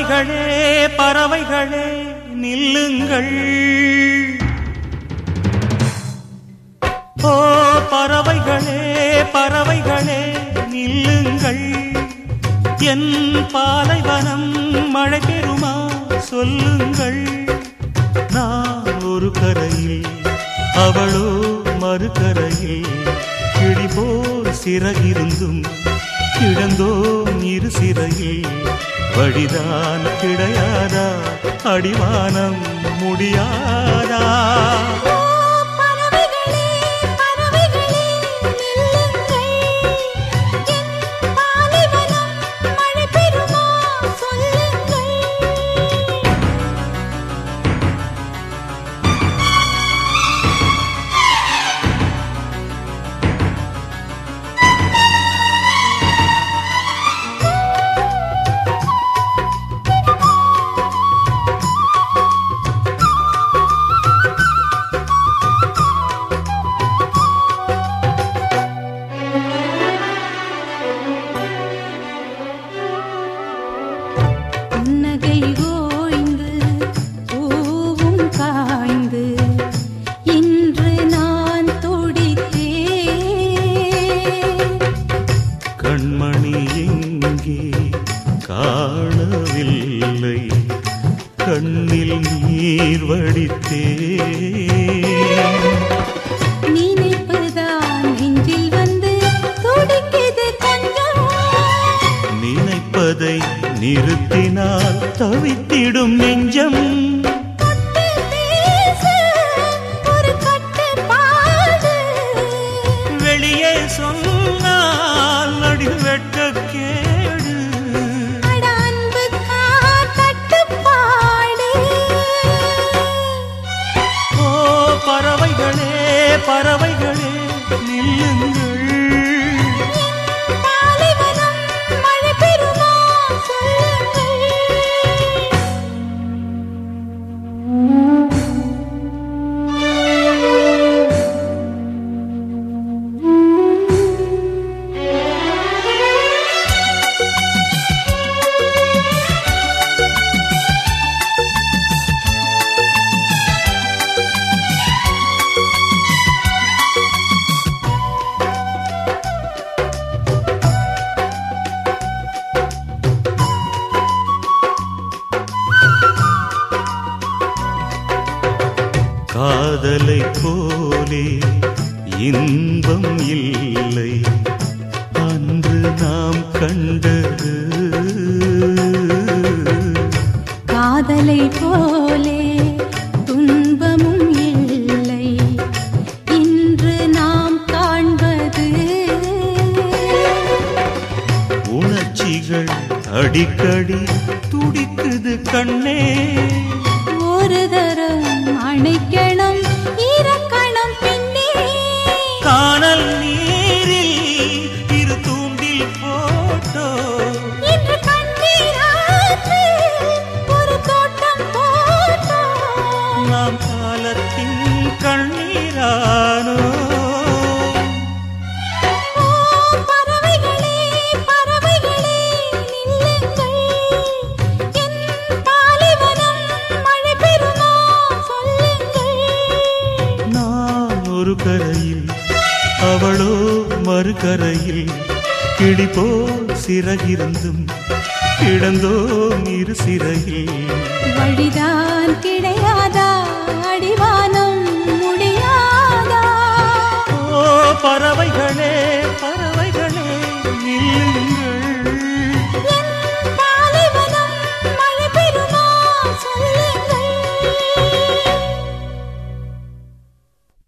பறவைகளே பறவைகளே நில்லுங்கள் ஓ பறவைகளே பறவைகளே நில்லுங்கள் என் பாலைவனம் மழை பெறுமா சொல்லுங்கள் நான் ஒரு கரையில் அவளோ மறுகரையில் கிளி போல் சிறகிருந்தும் கிடந்தோம் இரு சிறையில் வழிதான் கிடையாதா அடிவானம் முடியாதா ஓ பறவைகளே பறவைகளே நில்லுங்கள் என் பாலைவனம் மழை பெறுமா சொல்லுங்கள் புன்னகை ஓய்ந்து பூவும் காய்ந்து இன்று நான் துடித்தேன் கண்மணி எங்கே காணவில்லை கண்ணில் நீர் வடித்தே நினைப்புதான் நெஞ்சில் வந்து துடிக்குது கொஞ்சம் நினைப்பதை நிறுத்தினால் தவித்திடும் நெஞ்சம் தொட்டு பேச ஒரு கட்டுப்பாடு வெளியே சொன்னால் நடி வெட்கக்கேடு அட அன்புக்கா கட்டுப்பாடு ஓ பறவைகளே பறவைகளே நில்லுங்கள் பாலைவனம் மழை பெறுமா சொல்லுங்கள் காதலை போலே இன்பம் இல்லை அன்று நாம் கண்டது காதலை போலே துன்பமும் இல்லை இன்று நாம் காண்பது உணர்ச்சிகள் அடிக்கடி துடிக்குது கண்ணே ஒரு தரம் அணைக்கணும் இறக்கணும் பின்னே காணல் நீரில் இரு தூண்டில் போட்டோ இன்று கண்ணீராற்று ஒரு தோட்டம் போட்டோம் நாம் காலத்தின் கண்ணீரானோ ஓ பறவைகளே பறவைகளே நில்லுங்கள் என் பாலைவனம் மழை பெறுமா சொல்லுங்கள் நான் ஒரு கரையில் அவளோ மறுகரையில் கிளி போல் சிறகிருந்தும் கிடந்தோம் இரு சிறையில் வழிதான் கிடையாதா அடிவானம் முடியாதா ஓ பறவைகளே